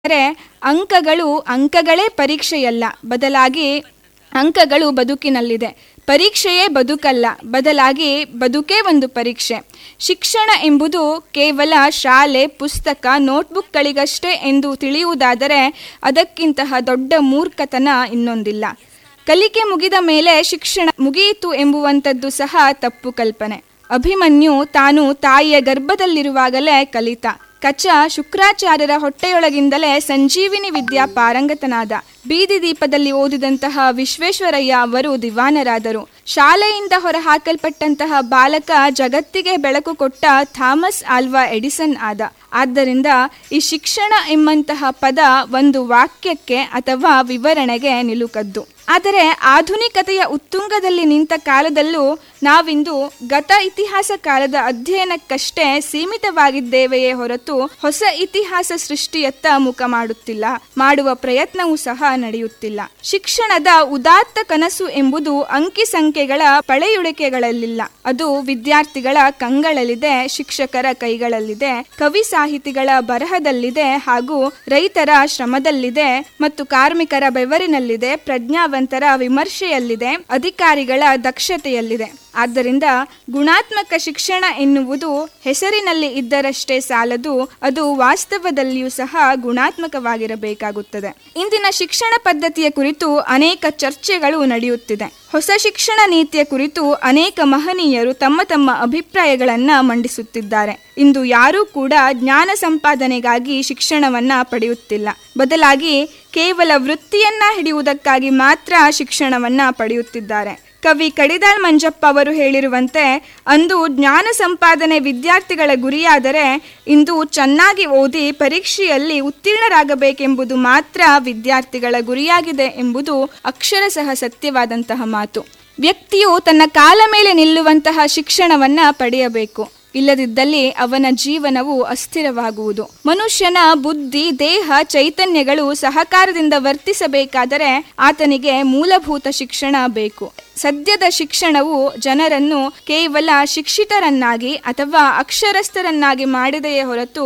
ಅಂದರೆ ಅಂಕಗಳು ಅಂಕಗಳೇ ಪರೀಕ್ಷೆಯಲ್ಲ ಬದಲಾಗಿ ಅಂಕಗಳು ಬದುಕಿನಲ್ಲಿದೆ ಪರೀಕ್ಷೆಯೇ ಬದುಕಲ್ಲ ಬದಲಾಗಿ ಬದುಕೇ ಒಂದು ಪರೀಕ್ಷೆ ಶಿಕ್ಷಣ ಎಂಬುದು ಕೇವಲ ಶಾಲೆ ಪುಸ್ತಕ ನೋಟ್ಬುಕ್ಗಳಿಗಷ್ಟೇ ಎಂದು ತಿಳಿಯುವುದಾದರೆ ಅದಕ್ಕಿಂತಹ ದೊಡ್ಡ ಮೂರ್ಖತನ ಇನ್ನೊಂದಿಲ್ಲ ಕಲಿಕೆ ಮುಗಿದ ಮೇಲೆ ಶಿಕ್ಷಣ ಮುಗಿಯಿತು ಎಂಬುವಂಥದ್ದು ಸಹ ತಪ್ಪು ಕಲ್ಪನೆ ಅಭಿಮನ್ಯು ತಾನು ತಾಯಿಯ ಗರ್ಭದಲ್ಲಿರುವಾಗಲೇ ಕಲಿತ ಕಚ ಶುಕ್ರಾಚಾರ್ಯರ ಹೊಟ್ಟೆಯೊಳಗಿಂದಲೇ ಸಂಜೀವಿನಿ ವಿದ್ಯಾ ಪಾರಂಗತನಾದ ಬೀದಿ ದೀಪದಲ್ಲಿ ಓದಿದಂತಹ ವಿಶ್ವೇಶ್ವರಯ್ಯ ಅವರು ದಿವಾನರಾದರು ಶಾಲೆಯಿಂದ ಹೊರಹಾಕಲ್ಪಟ್ಟಂತಹ ಬಾಲಕ ಜಗತ್ತಿಗೆ ಬೆಳಕು ಕೊಟ್ಟ ಥಾಮಸ್ ಆಲ್ವಾ ಎಡಿಸನ್ ಆದ ಆದ್ದರಿಂದ ಈ ಶಿಕ್ಷಣ ಎಂಬಂತಹ ಪದ ಒಂದು ವಾಕ್ಯಕ್ಕೆ ಅಥವಾ ವಿವರಣೆಗೆ ನಿಲುಕದ್ದು ಆದರೆ ಆಧುನಿಕತೆಯ ಉತ್ತುಂಗದಲ್ಲಿ ನಿಂತ ಕಾಲದಲ್ಲೂ ನಾವಿಂದು ಗತ ಇತಿಹಾಸ ಕಾಲದ ಅಧ್ಯಯನಕ್ಕಷ್ಟೇ ಸೀಮಿತವಾಗಿದ್ದೇವೆಯೇ ಹೊರತು ಹೊಸ ಇತಿಹಾಸ ಸೃಷ್ಟಿಯತ್ತ ಮುಖ ಮಾಡುತ್ತಿಲ್ಲ ಮಾಡುವ ಪ್ರಯತ್ನವೂ ಸಹ ನಡೆಯುತ್ತಿಲ್ಲ ಶಿಕ್ಷಣದ ಉದಾತ್ತ ಕನಸು ಎಂಬುದು ಅಂಕಿ ಸಂಖ್ಯೆಗಳ ಪಳೆಯುಳಿಕೆಗಳಲ್ಲಿಲ್ಲ ಅದು ವಿದ್ಯಾರ್ಥಿಗಳ ಕಂಗಳಲ್ಲಿದೆ ಶಿಕ್ಷಕರ ಕೈಗಳಲ್ಲಿದೆ ಕವಿ ಸಾಹಿತಿಗಳ ಬರಹದಲ್ಲಿದೆ ಹಾಗೂ ರೈತರ ಶ್ರಮದಲ್ಲಿದೆ ಮತ್ತು ಕಾರ್ಮಿಕರ ಬೆವರಿನಲ್ಲಿದೆ ಪ್ರಜ್ಞಾವಂತರ ವಿಮರ್ಶೆಯಲ್ಲಿದೆ ಅಧಿಕಾರಿಗಳ ದಕ್ಷತೆಯಲ್ಲಿದೆ ಆದ್ದರಿಂದ ಗುಣಾತ್ಮಕ ಶಿಕ್ಷಣ ಎನ್ನುವುದು ಹೆಸರಿನಲ್ಲಿ ಇದ್ದರಷ್ಟೇ ಸಾಲದು ಅದು ವಾಸ್ತವದಲ್ಲಿಯೂ ಸಹ ಗುಣಾತ್ಮಕವಾಗಿರಬೇಕಾಗುತ್ತದೆ ಇಂದಿನ ಶಿಕ್ಷಣ ಪದ್ಧತಿಯ ಕುರಿತು ಅನೇಕ ಚರ್ಚೆಗಳು ನಡೆಯುತ್ತಿದೆ ಹೊಸ ಶಿಕ್ಷಣ ನೀತಿಯ ಕುರಿತು ಅನೇಕ ಮಹನೀಯರು ತಮ್ಮ ತಮ್ಮ ಅಭಿಪ್ರಾಯಗಳನ್ನ ಮಂಡಿಸುತ್ತಿದ್ದಾರೆ ಇಂದು ಯಾರೂ ಕೂಡ ಜ್ಞಾನ ಸಂಪಾದನೆಗಾಗಿ ಶಿಕ್ಷಣವನ್ನ ಪಡೆಯುತ್ತಿಲ್ಲ ಬದಲಾಗಿ ಕೇವಲ ವೃತ್ತಿಯನ್ನ ಹಿಡಿಯುವುದಕ್ಕಾಗಿ ಮಾತ್ರ ಶಿಕ್ಷಣವನ್ನ ಪಡೆಯುತ್ತಿದ್ದಾರೆ ಕವಿ ಕಡಿದಾಳ್ ಮಂಜಪ್ಪ ಅವರು ಹೇಳಿರುವಂತೆ ಅಂದು ಜ್ಞಾನ ಸಂಪಾದನೆ ವಿದ್ಯಾರ್ಥಿಗಳ ಗುರಿಯಾದರೆ ಇಂದು ಚೆನ್ನಾಗಿ ಓದಿ ಪರೀಕ್ಷೆಯಲ್ಲಿ ಉತ್ತೀರ್ಣರಾಗಬೇಕೆಂಬುದು ಮಾತ್ರ ವಿದ್ಯಾರ್ಥಿಗಳ ಗುರಿಯಾಗಿದೆ ಎಂಬುದು ಅಕ್ಷರಶಃ ಸತ್ಯವಾದಂತಹ ಮಾತು ವ್ಯಕ್ತಿಯು ತನ್ನ ಕಾಲ ಮೇಲೆ ನಿಲ್ಲುವಂತಹ ಶಿಕ್ಷಣವನ್ನ ಪಡೆಯಬೇಕು ಇಲ್ಲದಿದ್ದಲ್ಲಿ ಅವನ ಜೀವನವು ಅಸ್ಥಿರವಾಗುವುದು ಮನುಷ್ಯನ ಬುದ್ಧಿ ದೇಹ ಚೈತನ್ಯಗಳು ಸಹಕಾರದಿಂದ ವರ್ತಿಸಬೇಕಾದರೆ ಆತನಿಗೆ ಮೂಲಭೂತ ಶಿಕ್ಷಣ ಬೇಕು ಸದ್ಯದ ಶಿಕ್ಷಣವು ಜನರನ್ನು ಕೇವಲ ಶಿಕ್ಷಿತರನ್ನಾಗಿ ಅಥವಾ ಅಕ್ಷರಸ್ಥರನ್ನಾಗಿ ಮಾಡಿದೆಯೇ ಹೊರತು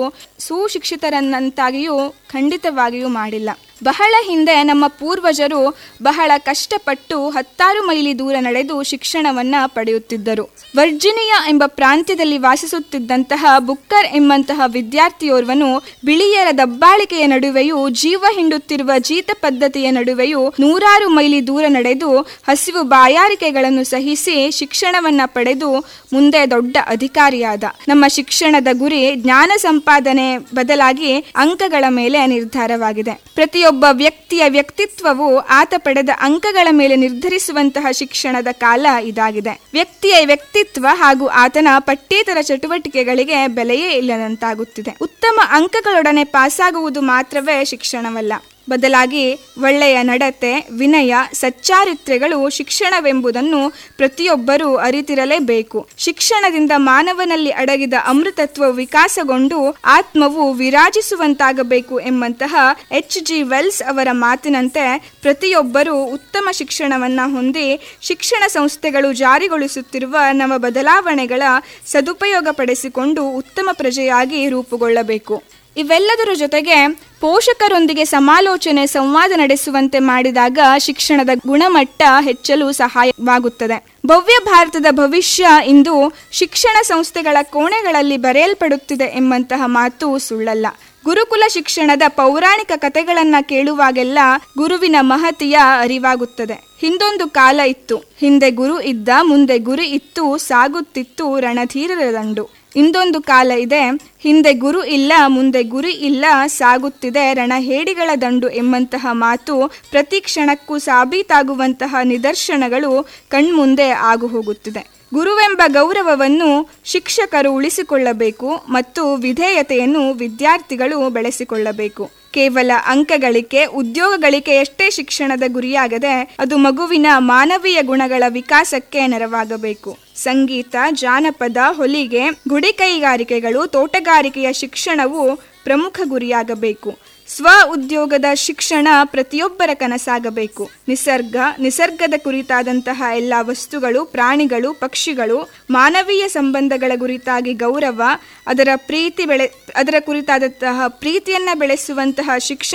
ಸುಶಿಕ್ಷಿತರನ್ನಂತಾಗಿಯೂ ಖಂಡಿತವಾಗಿಯೂ ಮಾಡಿಲ್ಲ ಬಹಳ ಹಿಂದೆ ನಮ್ಮ ಪೂರ್ವಜರು ಬಹಳ ಕಷ್ಟಪಟ್ಟು ಹತ್ತಾರು ಮೈಲಿ ದೂರ ನಡೆದು ಶಿಕ್ಷಣವನ್ನ ಪಡೆಯುತ್ತಿದ್ದರು ವರ್ಜಿನಿಯಾ ಎಂಬ ಪ್ರಾಂತ್ಯದಲ್ಲಿ ವಾಸಿಸುತ್ತಿದ್ದಂತಹ ಬುಕ್ಕರ್ ಎಂಬಂತಹ ವಿದ್ಯಾರ್ಥಿಯೋರ್ವನು ಬಿಳಿಯರ ದಬ್ಬಾಳಿಕೆಯ ನಡುವೆಯೂ ಜೀವ ಹಿಂಡುತ್ತಿರುವ ಜೀತ ಪದ್ಧತಿಯ ನಡುವೆಯೂ ನೂರಾರು ಮೈಲಿ ದೂರ ನಡೆದು ಹಸಿವು ಬಾಯಾರಿಕೆಗಳನ್ನು ಸಹಿಸಿ ಶಿಕ್ಷಣವನ್ನ ಪಡೆದು ಮುಂದೆ ದೊಡ್ಡ ಅಧಿಕಾರಿಯಾದ ನಮ್ಮ ಶಿಕ್ಷಣದ ಗುರಿ ಜ್ಞಾನ ಸಂಪಾದನೆ ಬದಲಾಗಿ ಅಂಕಗಳ ಮೇಲೆ ನಿರ್ಧಾರವಾಗಿದೆ ಪ್ರತಿಯೊಬ್ಬ ವ್ಯಕ್ತಿಯ ವ್ಯಕ್ತಿತ್ವವು ಆತ ಪಡೆದ ಅಂಕಗಳ ಮೇಲೆ ನಿರ್ಧರಿಸುವಂತಹ ಶಿಕ್ಷಣದ ಕಾಲ ಇದಾಗಿದೆ ವ್ಯಕ್ತಿಯ ವ್ಯಕ್ತಿತ್ವ ಹಾಗೂ ಆತನ ಪಠ್ಯೇತರ ಚಟುವಟಿಕೆಗಳಿಗೆ ಬೆಲೆಯೇ ಇಲ್ಲದಂತಾಗುತ್ತಿದೆ ಉತ್ತಮ ಅಂಕಗಳೊಡನೆ ಪಾಸಾಗುವುದು ಮಾತ್ರವೇ ಶಿಕ್ಷಣವಲ್ಲ ಬದಲಾಗಿ ಒಳ್ಳೆಯ ನಡತೆ ವಿನಯ ಸಚ್ಚಾರಿತ್ರ್ಯಗಳು ಶಿಕ್ಷಣವೆಂಬುದನ್ನು ಪ್ರತಿಯೊಬ್ಬರೂ ಅರಿತಿರಲೇಬೇಕು ಶಿಕ್ಷಣದಿಂದ ಮಾನವನಲ್ಲಿ ಅಡಗಿದ ಅಮೃತತ್ವ ವಿಕಾಸಗೊಂಡು ಆತ್ಮವು ವಿರಾಜಿಸುವಂತಾಗಬೇಕು ಎಂಬಂತಹ ಎಚ್ ಜಿ ವೆಲ್ಸ್ ಅವರ ಮಾತಿನಂತೆ ಪ್ರತಿಯೊಬ್ಬರೂ ಉತ್ತಮ ಶಿಕ್ಷಣವನ್ನ ಹೊಂದಿ ಶಿಕ್ಷಣ ಸಂಸ್ಥೆಗಳು ಜಾರಿಗೊಳಿಸುತ್ತಿರುವ ನವ ಬದಲಾವಣೆಗಳ ಸದುಪಯೋಗ ಪಡಿಸಿಕೊಂಡು ಉತ್ತಮ ಪ್ರಜೆಯಾಗಿ ರೂಪುಗೊಳ್ಳಬೇಕು ಇವೆಲ್ಲದರ ಜೊತೆಗೆ ಪೋಷಕರೊಂದಿಗೆ ಸಮಾಲೋಚನೆ ಸಂವಾದ ನಡೆಸುವಂತೆ ಮಾಡಿದಾಗ ಶಿಕ್ಷಣದ ಗುಣಮಟ್ಟ ಹೆಚ್ಚಲು ಸಹಾಯವಾಗುತ್ತದೆ ಭವ್ಯ ಭಾರತದ ಭವಿಷ್ಯ ಇಂದು ಶಿಕ್ಷಣ ಸಂಸ್ಥೆಗಳ ಕೋಣೆಗಳಲ್ಲಿ ಬರೆಯಲ್ಪಡುತ್ತಿದೆ ಎಂಬಂತಹ ಮಾತು ಸುಳ್ಳಲ್ಲ ಗುರುಕುಲ ಶಿಕ್ಷಣದ ಪೌರಾಣಿಕ ಕಥೆಗಳನ್ನ ಕೇಳುವಾಗೆಲ್ಲ ಗುರುವಿನ ಮಹತಿಯ ಅರಿವಾಗುತ್ತದೆ ಹಿಂದೊಂದು ಕಾಲ ಇತ್ತು ಹಿಂದೆ ಗುರು ಇದ್ದ ಮುಂದೆ ಗುರಿ ಇತ್ತು ಸಾಗುತ್ತಿತ್ತು ರಣಧೀರರ ದಂಡು ಇಂದೊಂದು ಕಾಲ ಇದೆ ಹಿಂದೆ ಗುರು ಇಲ್ಲ ಮುಂದೆ ಗುರಿ ಇಲ್ಲ ಸಾಗುತ್ತಿದೆ ರಣಹೇಡಿಗಳ ದಂಡು ಎಂಬಂತಹ ಮಾತು ಪ್ರತಿ ಕ್ಷಣಕ್ಕೂ ಸಾಬೀತಾಗುವಂತಹ ನಿದರ್ಶನಗಳು ಕಣ್ಮುಂದೆ ಆಗು ಹೋಗುತ್ತಿದೆ ಗುರುವೆಂಬ ಗೌರವವನ್ನು ಶಿಕ್ಷಕರು ಉಳಿಸಿಕೊಳ್ಳಬೇಕು ಮತ್ತು ವಿಧೇಯತೆಯನ್ನು ವಿದ್ಯಾರ್ಥಿಗಳು ಬೆಳೆಸಿಕೊಳ್ಳಬೇಕು ಕೇವಲ ಅಂಕಗಳಿಕೆ ಉದ್ಯೋಗ ಗಳಿಕೆಯಷ್ಟೇ ಶಿಕ್ಷಣದ ಗುರಿಯಾಗದೆ ಅದು ಮಗುವಿನ ಮಾನವೀಯ ಗುಣಗಳ ವಿಕಾಸಕ್ಕೆ ನೆರವಾಗಬೇಕು ಸಂಗೀತ ಜಾನಪದ ಹೊಲಿಗೆ ಗುಡಿ ಕೈಗಾರಿಕೆಗಳು ತೋಟಗಾರಿಕೆಯ ಶಿಕ್ಷಣವು ಪ್ರಮುಖ ಗುರಿಯಾಗಬೇಕು ಸ್ವ ಉದ್ಯೋಗದ ಶಿಕ್ಷಣ ಪ್ರತಿಯೊಬ್ಬರ ಕನಸಾಗಬೇಕು ನಿಸರ್ಗ ನಿಸರ್ಗದ ಕುರಿತಾದಂತಹ ಎಲ್ಲ ವಸ್ತುಗಳು ಪ್ರಾಣಿಗಳು ಪಕ್ಷಿಗಳು ಮಾನವೀಯ ಸಂಬಂಧಗಳ ಕುರಿತಾಗಿ ಗೌರವ ಅದರ ಪ್ರೀತಿ ಬೆಳೆ ಅದರ ಕುರಿತಾದಂತಹ ಪ್ರೀತಿಯನ್ನ ಬೆಳೆಸುವಂತಹ ಶಿಕ್ಷಣ